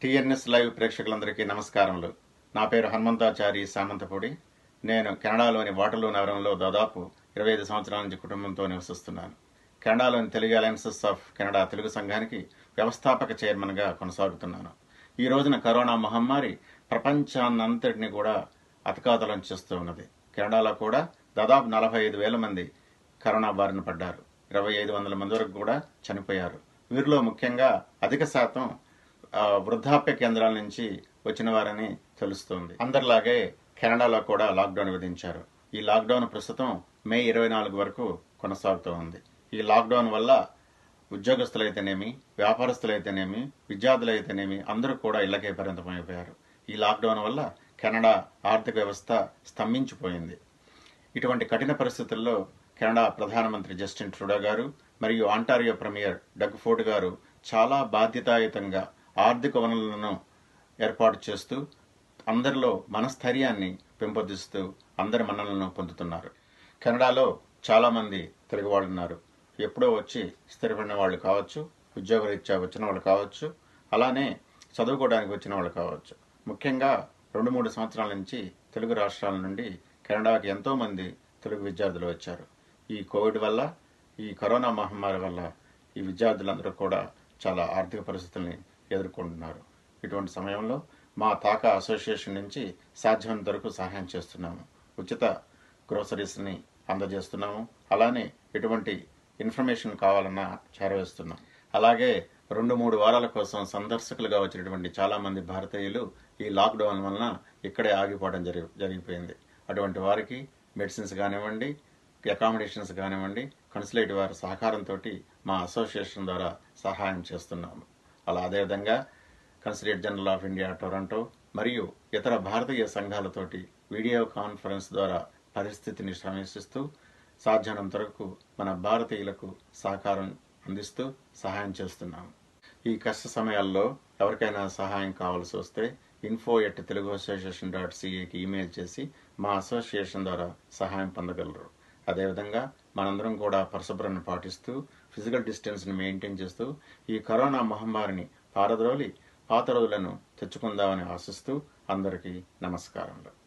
TNS live ప్రేక్షకులందరికీ నమస్కారములు నా పేరు హనుమంతాచారి సామంతపూడి నేను కెనడాలోని వాటర్లూ నగరంలో దాదాపు ఇరవై ఐదు సంవత్సరాల నుంచి కుటుంబంతో నివసిస్తున్నాను కెనడాలోని Telugu alliances of Canada Telugu సంఘానికి వ్యవస్థాపక చైర్మన్గా కొనసాగుతున్నాను ఈ రోజున కరోనా మహమ్మారి ప్రపంచాన్నంతటిని కూడా అతకాతలం చేస్తూ ఉన్నది కెనడాలో కూడా దాదాపు నలభై ఐదు వేల మంది కరోనా బారిన పడ్డారు ఇరవై ఐదు వందల మంది వరకు కూడా చనిపోయారు వీరిలో ముఖ్యంగా అధిక శాతం ఆ, వృద్ధాప్య కేంద్రాల నుంచి వచ్చిన వారని తెలుస్తోంది అందరిలాగే కెనడాలో కూడా లాక్డౌన్ విధించారు ఈ లాక్డౌన్ ప్రస్తుతం మే ఇరవై నాలుగు వరకు కొనసాగుతూ ఉంది ఈ లాక్డౌన్ వల్ల ఉద్యోగస్తులైతేనేమి వ్యాపారస్తులైతేనేమి విద్యార్థులైతేనేమి అందరూ కూడా ఇళ్లకే పరిమితమైపోయారు ఈ లాక్డౌన్ వల్ల కెనడా ఆర్థిక వ్యవస్థ స్తంభించిపోయింది ఇటువంటి కఠిన పరిస్థితుల్లో కెనడా ప్రధానమంత్రి జస్టిన్ ట్రూడో గారు మరియు ఆంటారియో ప్రీమియర్ డగ్ ఫోర్డ్ గారు చాలా బాధ్యతాయుతంగా ఆర్థిక వనరులను ఏర్పాటు చేస్తూ అందరిలో మనస్థైర్యాన్ని పెంపొందిస్తూ అందరి మన్ననలను పొందుతున్నారు కెనడాలో చాలా మంది తెలుగు వాళ్ళు ఉన్నారు ఎప్పుడో వచ్చి స్థిరపడిన వాళ్ళు కావచ్చు ఉద్యోగరీత్యా వచ్చిన వాళ్ళు కావచ్చు అలానే చదువుకోవడానికి వచ్చిన వాళ్ళు కావచ్చు ముఖ్యంగా రెండు మూడు సంవత్సరాల నుంచి తెలుగు రాష్ట్రాల నుండి కెనడాకి ఎంతో మంది తెలుగు విద్యార్థులు వచ్చారు ఈ కోవిడ్ వల్ల ఈ కరోనా మహమ్మారి వల్ల ఈ విద్యార్థులందరూ కూడా చాలా ఆర్థిక పరిస్థితుల్ని ఎదుర్కొంటున్నారు ఇటువంటి సమయంలో మా తాకా అసోసియేషన్ నుంచి సాధ్యమైనంత వరకు సహాయం చేస్తున్నాము ఉచిత గ్రోసరీస్ని అందజేస్తున్నాము అలానే ఎటువంటి ఇన్ఫర్మేషన్ కావాలన్నా చేరవేస్తున్నాం అలాగే రెండు మూడు వారాల కోసం సందర్శకులుగా వచ్చినటువంటి చాలా మంది భారతీయులు ఈ లాక్డౌన్ వలన ఇక్కడే ఆగిపోవడం జరిగి జరిగిపోయింది అటువంటి వారికి మెడిసిన్స్ కానివ్వండి అకామిడేషన్స్ కానివ్వండి కన్సులేట్ వారి సహకారంతో మా అసోసియేషన్ ద్వారా సహాయం చేస్తున్నాము అలా అదేవిధంగా consulate general of India Toronto మరియు ఇతర భారతీయ సంఘాలతోటి వీడియో కాన్ఫరెన్స్ ద్వారా పరిస్థితిని శ్రమిస్తూ సాధ్యమైనంత వరకు మన భారతీయులకు సహకారం అందిస్తూ సహాయం చేస్తున్నాము ఈ కష్ట సమయాల్లో ఎవరికైనా సహాయం కావాల్సి వస్తే info at Telugu association dot సిఏకి ఈమెయిల్ చేసి మా అసోసియేషన్ ద్వారా సహాయం పొందగలరు అదేవిధంగా మనందరం కూడా పరిశుభ్రాన్ని పాటిస్తూ ఫిజికల్ డిస్టెన్స్ని మెయింటైన్ చేస్తూ ఈ కరోనా మహమ్మారిని పారద్రోలి పాత రోజులను తెచ్చుకుందామని ఆశిస్తూ అందరికీ నమస్కారములు